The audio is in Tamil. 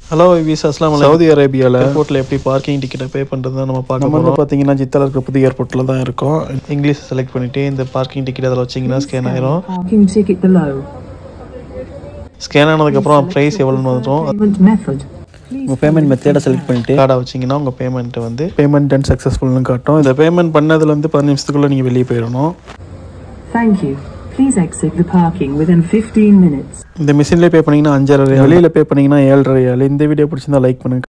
ஹலோ விஸ் அஸ்லாம் சவுதி அரேபியாவில் ஏர்போர்ட்டில் எப்படி பார்க்கிங் டிக்கெட்டை பே பண்ணுறது நம்ம பார்க்க நம்ம வந்து பார்த்தீங்கன்னா ஜித்தால இருக்கிற புதிய ஏர்போர்ட்டில் தான் இருக்கோம் இங்கிலீஷ் செலக்ட் பண்ணிவிட்டு இந்த பார்க்கிங் டிக்கெட் அதில் வச்சிங்கன்னா ஸ்கேன் ஆயிரும் Parking ticket below. ஸ்கேன் ஆனதுக்கப்புறம் ப்ரைஸ் எவ்வளோன்னு வந்துடும் Payment method. உங்கள் பேமெண்ட் மெத்தடை செலக்ட் பண்ணிவிட்டு கார்டை வச்சிங்கன்னா உங்கள் பேமெண்ட்டை வந்து பேமெண்ட் அண்ட் சக்ஸஸ்ஃபுல்னு காட்டும் இந்த பேமெண்ட் பண்ணதுலேருந்து பதினஞ்சு நிமிஷத்துக்குள்ளே நீங்கள் வெளியே போயிடணும் Thank you. Please exit the parking within 15 minutes. இந்த மிஷின்லேயே பே பண்ணிங்கன்னா அஞ்சரை வெளியில் பே பண்ணிங்கன்னா ஏழரை ரியால் இந்த வீடியோ பிடிச்சிருந்தா லைக் பண்ணுங்க